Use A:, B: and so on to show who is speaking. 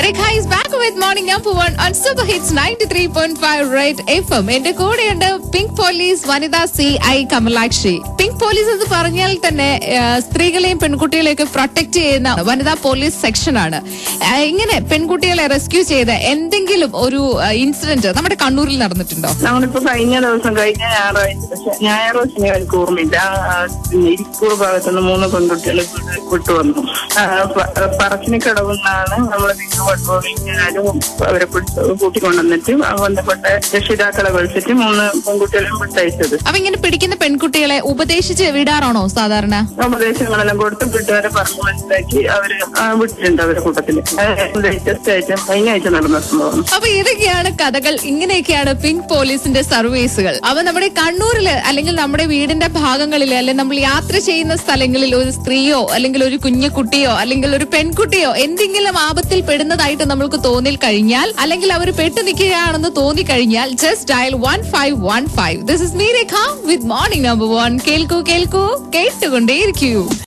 A: Rekha is back with Morning Number One on Super Hits 93.5 Red FM. എന്റെ കൂടെയുണ്ട് pink police വനിതാ C I Kamalakshi pink police എന്ന് പറഞ്ഞാൽ തന്നെ ആ, സ്ത്രീകളെയും പെൺകുട്ടികളെയും ഒക്കെ പ്രൊട്ടക്ട് ചെയ്യുന്ന വനിതാ പോലീസ് സെക്ഷൻ ആണ് ആ, ഇങ്ങനെ പെൺകുട്ടികളെ റെസ്ക്യൂ ചെയ്ത എന്തെങ്കിലും ഒരു ഇൻസിഡന്റ് നമ്മുടെ കണ്ണൂരിൽ നടന്നിട്ടുണ്ടോ
B: നമ്മളിപ്പോ കഴിഞ്ഞ ദിവസം കഴിഞ്ഞ ഞായറാഴ്ച പക്ഷെ ഞായറാഴ്ച എനിക്ക് ഓർമ്മയില്ല ആ, ഇരിക്കൂർ ഭാഗത്തുനിന്ന് മൂന്ന് പെൺകുട്ടികൾ വിട്ടുവന്നു പറച്ചിന് കിടവുന്നാണ് നമ്മളെ വീട് പട്രോളിങ്ങാരും അവരെ പിടിച്ച് കൂട്ടിക്കൊണ്ടുവന്നിട്ട് ആ ബന്ധപ്പെട്ട രക്ഷിതാക്കളെ വിളിച്ചിട്ട് മൂന്ന് പെൺകുട്ടികളെയും വിട്ടയച്ചത്
A: അപ്പൊ ഇങ്ങനെ പിടിക്കുന്ന പെൺകുട്ടികളെ ഉപദേശിച്ച് വിടാറാണോ സാധാരണ
B: ഉപദേശങ്ങളെല്ലാം കൊടുത്ത് വീട്ടുകാരെ പറഞ്ഞു മനസ്സിലാക്കി അവര് ആ, വിട്ടിട്ടുണ്ട് അവരുടെ കൂട്ടത്തില് ലേറ്റസ്റ്റ് ആയിട്ട് കഴിഞ്ഞ ആഴ്ച നടന്ന സംഭവം
A: അപ്പൊ ഇതൊക്കെയാണ് കഥകൾ ഇങ്ങനെയൊക്കെയാണ് പിങ്ക് പോലീസിന്റെ സർവീസുകൾ അവ നമ്മുടെ കണ്ണൂരില് അല്ലെങ്കിൽ നമ്മുടെ വീടിന്റെ ഭാഗങ്ങളിൽ അല്ലെങ്കിൽ നമ്മൾ യാത്ര ചെയ്യുന്ന സ്ഥലങ്ങളിൽ ഒരു സ്ത്രീയോ അല്ലെങ്കിൽ ഒരു കുഞ്ഞു കുട്ടിയോ അല്ലെങ്കിൽ ഒരു പെൺകുട്ടിയോ എന്തെങ്കിലും ആപത്തിൽ പെടുന്നതായിട്ട് നമ്മൾക്ക് തോന്നി കഴിഞ്ഞാൽ അല്ലെങ്കിൽ അവർ പെട്ടു നിൽക്കുകയാണെന്ന് തോന്നി കഴിഞ്ഞാൽ just dial one five one five this is me Rekha with morning number one കേൾക്കൂ കേൾക്കൂ കേട്ടുകൊണ്ടേയിരിക്കൂ